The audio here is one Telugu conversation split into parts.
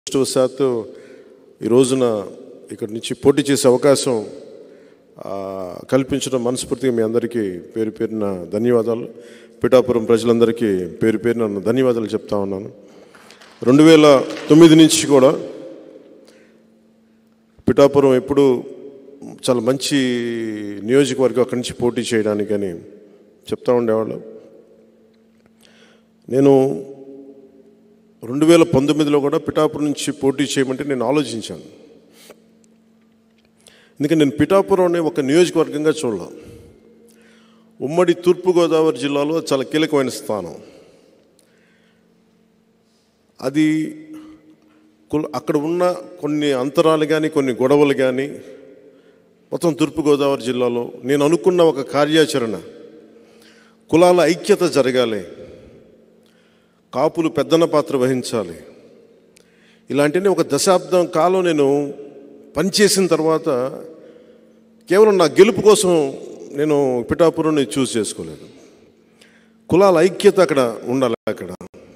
అదృష్టవశాత్తు ఈ రోజున ఇక్కడి నుంచి పోటీ చేసే అవకాశం ఆ, కల్పించడం మనస్ఫూర్తిగా మీ అందరికీ పేరు పేరున ధన్యవాదాలు పిఠాపురం ప్రజలందరికీ పేరు పేరున ధన్యవాదాలు చెప్తా ఉన్నాను రెండు వేల తొమ్మిది నుంచి కూడా పిఠాపురం ఎప్పుడు చాలా మంచి నియోజకవర్గం అక్కడి నుంచి పోటీ చేయడానికని చెప్తా ఉండేవాళ్ళు నేను రెండు వేల పంతొమ్మిదిలో కూడా పిఠాపురం నుంచి పోటీ చేయమంటే నేను ఆలోచించాను ఎందుకంటే నేను పిఠాపురం అనే ఒక నియోజకవర్గంగా చూడాల ఉమ్మడి తూర్పుగోదావరి జిల్లాలో చాలా కీలకమైన స్థానం అది కుల అక్కడ ఉన్న కొన్ని అంతరాలు కానీ కొన్ని గొడవలు కానీ మొత్తం తూర్పుగోదావరి జిల్లాలో నేను అనుకున్న ఒక కార్యాచరణ కులాల ఐక్యత జరగాలి కాపులు పెద్దన పాత్ర వహించాలి ఇలాంటివి ఒక దశాబ్దం కాలం నేను పనిచేసిన తర్వాత కేవలం నా గెలుపు కోసం నేను పిఠాపురంని చూస్ చేసుకోలేదు కులాల ఐక్యత అక్కడ ఉండాలి అక్కడ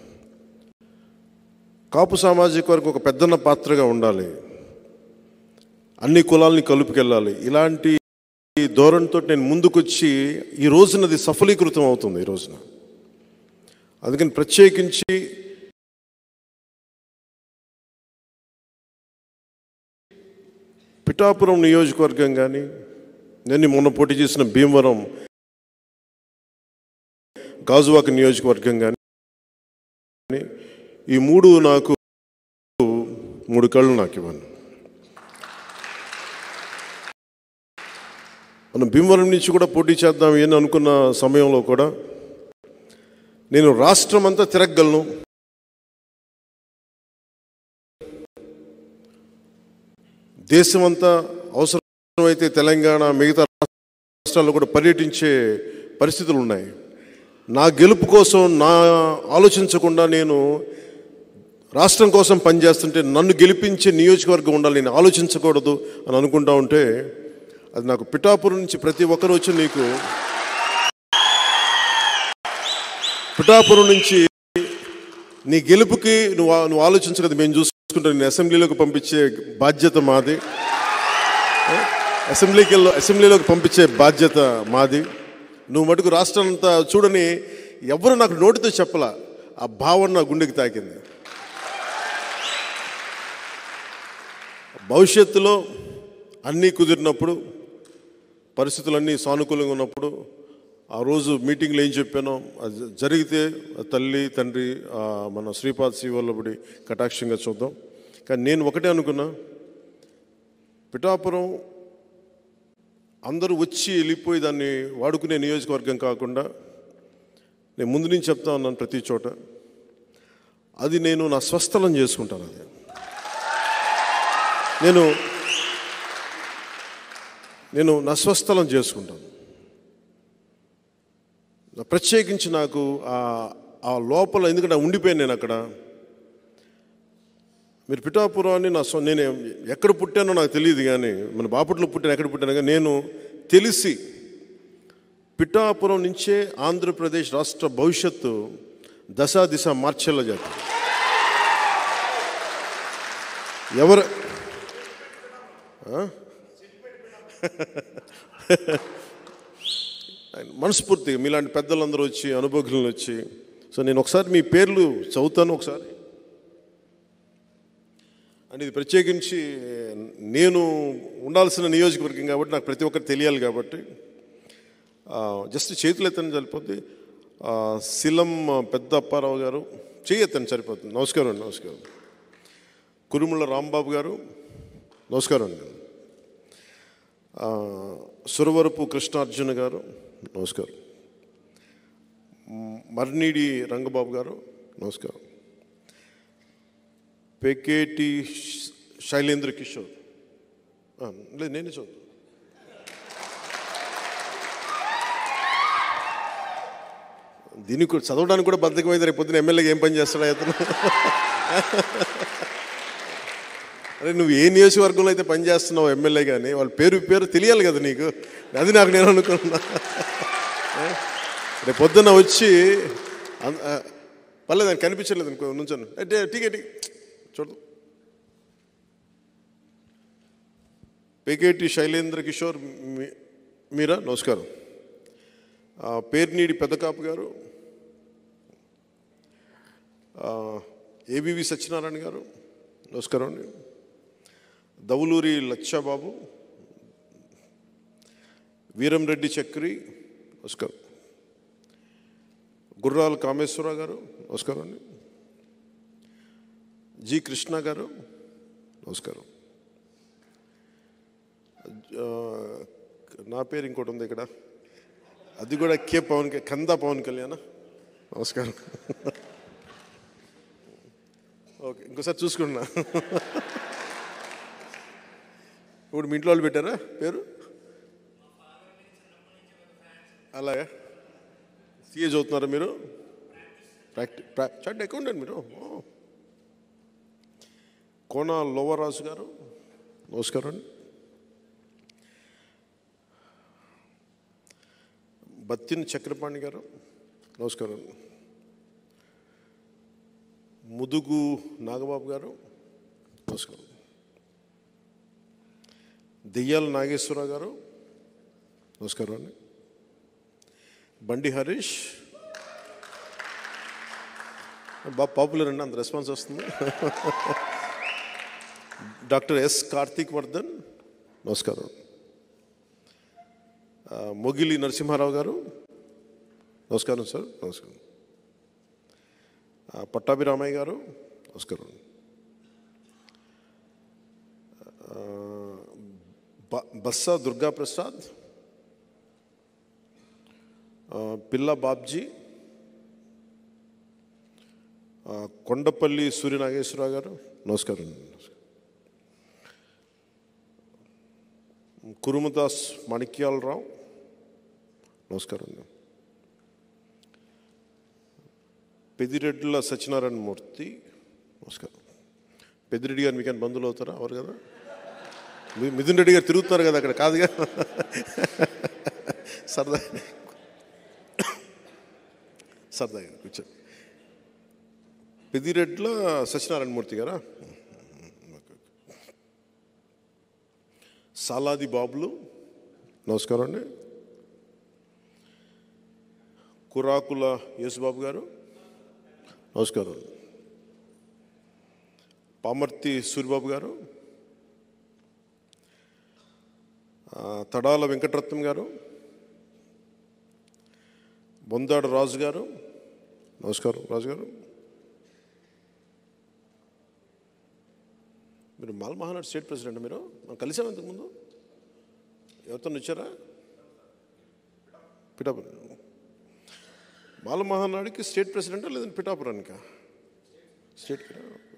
కాపు సామాజిక వరకు ఒక పెద్దన్న పాత్రగా ఉండాలి అన్ని కులాలని కలుపుకెళ్ళాలి ఇలాంటి ధోరణితో నేను ముందుకొచ్చి ఈ రోజున అది సఫలీకృతం అవుతుంది ఈ రోజున అందుకని ప్రత్యేకించి పిఠాపురం నియోజకవర్గం కానీ నేను మొన్న పోటీ చేసిన భీమవరం గాజువాక నియోజకవర్గం కానీ ఈ మూడు నాకు మూడు కళ్ళు నాకు ఇవ్వండి మనం భీమవరం నుంచి కూడా పోటీ చేద్దాం అని అనుకున్న సమయంలో కూడా నేను రాష్ట్రం అంతా తిరగలను దేశమంతా అవసరమైతే తెలంగాణ మిగతా రాష్ట్రాల్లో కూడా పర్యటించే పరిస్థితులు ఉన్నాయి నా గెలుపు కోసం నా ఆలోచించకుండా నేను రాష్ట్రం కోసం పనిచేస్తుంటే నన్ను గెలిపించే నియోజకవర్గం ఉండాలి నేను ఆలోచించకూడదు అని అనుకుంటా ఉంటే అది నాకు పిఠాపురం నుంచి ప్రతి ఒక్కరు వచ్చి నీకు పిఠాపురం నుంచి నీ గెలుపుకి నువ్వు ఆ- నువ్వు ఆలోచించగలదు మేము చూసుకుంటాం నేను అసెంబ్లీలోకి పంపించే బాధ్యత మాది అసెంబ్లీకి వెళ్ళు- అసెంబ్లీలోకి పంపించే బాధ్యత మాది నువ్వు మటుకు రాష్ట్రం అంతా చూడని ఎవరు నాకు నోటితో చెప్పలా ఆ భావన నా గుండెకి తాకింది భవిష్యత్తులో అన్నీ కుదిరినప్పుడు పరిస్థితులన్నీ సానుకూలంగా ఉన్నప్పుడు ఆ రోజు మీటింగ్లో ఏం చెప్పానో అది జ- జరిగితే తల్లి తండ్రి ఆ, మన శ్రీపాద్ శ్రీవల్లభుడి కటాక్షంగా చూద్దాం కానీ నేను ఒకటే అనుకున్నా పిఠాపురం అందరూ వచ్చి వెళ్ళిపోయి దాన్ని వాడుకునే నియోజకవర్గం కాకుండా నేను ముందు నుంచి చెప్తా ఉన్నాను ప్రతి చోట అది నేను నా స్వస్థలం చేసుకుంటాను అది నేను నేను నా స్వస్థలం చేసుకుంటాను నా ప్రత్యేకించి నాకు ఆ ఆ లోపల ఎందుకంటే ఉండిపోయాను నేను అక్కడ మీరు పిఠాపురాన్ని నా స్వ నేను ఎక్కడ పుట్టానో నాకు తెలియదు కానీ మన బాపట్లో పుట్టాను ఎక్కడ పుట్టాను కానీ నేను తెలిసి పిఠాపురం నుంచే ఆంధ్రప్రదేశ్ రాష్ట్ర భవిష్యత్తు దశా దిశ మార్చేలా చేద్దాం ఎవరు మనస్ఫూర్తిగా మీలాంటి పెద్దలందరూ వచ్చి అనుభవజ్ఞులు వచ్చి సో నేను ఒకసారి మీ పేర్లు చదువుతాను ఒకసారి అండ్ ఇది ప్రత్యేకించి నేను ఉండాల్సిన నియోజకవర్గం కాబట్టి నాకు ప్రతి ఒక్కరు తెలియాలి కాబట్టి ఆ, జస్ట్ చేతులు ఎత్తని సరిపోద్ది ఆ, శిలం పెద్ద అప్పారావు గారు చేయెత్తని సరిపోతుంది నమస్కారం అండి నమస్కారం కురుముల రాంబాబు గారు నమస్కారం అండి ఆ, సురవరపు కృష్ణార్జున గారు నమస్కారం మ్, మర్నీడి రంగబాబు గారు నమస్కారం పెకేటి శైలేంద్ర కిషోర్ ఆ, లేదు నేనే చదువు దీనికి కూడా చదవడానికి కూడా బద్దకమైతే రేపు పొద్దున ఎమ్మెల్యేగా ఏం పని చేస్తాడా అతను అరే నువ్వు ఏ నియోజకవర్గంలో అయితే పనిచేస్తున్నావు ఎమ్మెల్యే కానీ వాళ్ళ పేరు పేరు తెలియాలి కదా నీకు అది నాకు నేను అనుకున్నా రేపు పొద్దున్న వచ్చి అన్- ఆ, పర్లేదు ఆయన కనిపించలేదు అనుకో నుంచాను అంటే టీకే టీ చూడు పేకేటి శైలేంద్ర కిషోర్ మీ- మీరా నమస్కారం ఆ, పేర్నీడి పెద్దకాపు గారు ఆ, ఏబివి సత్యనారాయణ గారు నమస్కారం అండి దవులూరి లచ్చాబాబు వీరంరెడ్డి చక్రి నమస్కారం గుర్రాల కామేశ్వరరావు గారు నమస్కారం అండి జి కృష్ణ గారు నమస్కారం ఆ, నా పేరు ఇంకోటి ఉంది ఇక్కడ అది కూడా కే పవన్ క- కందా పవన్ కళ్యాణ్ నమస్కారం ఓకే ఇంకోసారి చూసుకున్నా ఇప్పుడు మీ ఇంట్లో వాళ్ళు పెట్టారా పేరు అలాగే సిఏ చదువుతున్నారా మీరు ప్రాక్టి ప్రా చార్ట్ అకౌంటెంట్ మీరు ఓ. కోన లోవరాజు గారు నమస్కారం అండి బత్తిని చక్రపాణి గారు నమస్కారం ముదుగు నాగబాబు గారు నమస్కారం దెయ్యాల నాగేశ్వరరావు గారు నమస్కారం అండి బండి హరీష్ బాగా పాపులర్ అండి అంత రెస్పాన్స్ వస్తుంది డాక్టర్ ఎస్ కార్తీక్ వర్ధన్ నమస్కారం ఆ, మొగిలి నరసింహారావు గారు నమస్కారం సార్ నమస్కారం ఆ, పట్టాభి రామయ్య గారు నమస్కారం ఆ, బ- బస్సా దుర్గా ప్రసాద్ ఆ, పిల్ల బాబ్జీ ఆ, కొండపల్లి సూర్యనాగేశ్వరరావు గారు నమస్కారం నమస్కారం కురుమదాస్ మాణిక్యాలరావు నమస్కారం పెదిరెడ్ల సత్యనారాయణ మూర్తి నమస్కారం పెద్దిరెడ్డి గారు మీకైనా బంధువులు అవుతారా అవరు కదా మీ- మిథున్ రెడ్డి గారు తిరుగుతున్నారు కదా అక్కడ కాదుగా సరదా సరదాగా కూర్చో పెద్దిరెడ్ల సత్యనారాయణ మూర్తి గారా సాలాది బాబులు నమస్కారం అండి కురాకుల యేసుబాబు గారు నమస్కారం పామర్తి సూరిబాబు గారు ఆ, తడాల వెంకటరత్నం గారు బొందాడ రాజు గారు నమస్కారం రాజు గారు మీరు మాల్ మహానాడు స్టేట్ ప్రెసిడెంట్ మీరు మనం కలిసాం ఇంతకుముందు ఎవరితో వచ్చారా పిఠాపురం మాల మహానాడుకి స్టేట్ ప్రెసిడెంటా లేదంటే పిఠాపురానికా స్టేట్కి